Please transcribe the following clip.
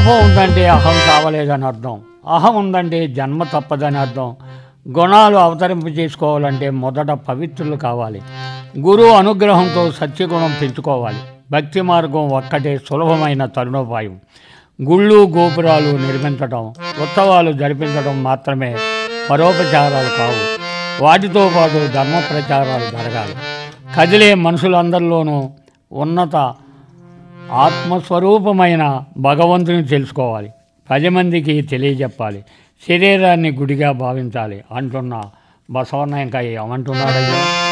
లోపం ఉందంటే అహం కావలేదని అర్థం అహం ఉందంటే జన్మ తప్పదని అర్థం గుణాలు అవతరింపు చేసుకోవాలంటే మొదట పవిత్రులు కావాలి గురువు అనుగ్రహంతో సత్యగుణం పెంచుకోవాలి భక్తి మార్గం ఒక్కటే సులభమైన తరుణోపాయం గుళ్ళు గోపురాలు నిర్మించడం ఉత్సవాలు జరిపించడం మాత్రమే పరోపచారాలు కావు వాటితో పాటు ధర్మ ప్రచారాలు జరగాలి కదిలే మనుషులందరిలోనూ ఉన్నత ఆత్మస్వరూపమైన భగవంతుని తెలుసుకోవాలి పది మందికి తెలియజెప్పాలి శరీరాన్ని గుడిగా భావించాలి అంటున్న బసవన్న ఇంకా ఏమంటున్నాడయ్యా